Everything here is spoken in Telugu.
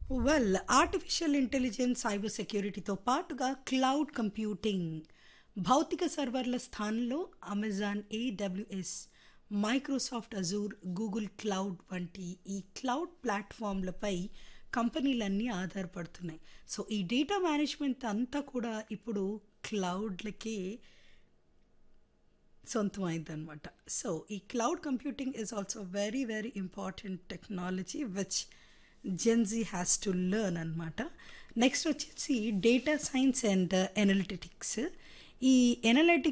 వెల్ ఆర్టిఫిషియల్ ఇంటెలిజెన్స్ సైబర్ సెక్యూరిటీతో పాటుగా క్లౌడ్ కంప్యూటింగ్ భౌతిక సర్వర్ల స్థానంలో Amazon A W S Microsoft Azure Google cloud వంటి ఈ క్లౌడ్ ప్లాట్ఫామ్లపై కంపెనీలన్నీ ఆధారపడుతున్నాయి సో ఈ డేటా మేనేజ్మెంట్ అంతా కూడా ఇప్పుడు క్లౌడ్లకి సొంతమైంది అనమాట సో ఈ cloud computing is also very very important technology which Gen Z has to learn అనమాట నెక్స్ట్ వచ్చేసి డేటా సైన్స్ అండ్ ఎనలిటిక్స్ ఈ ఎనలిటిక్స్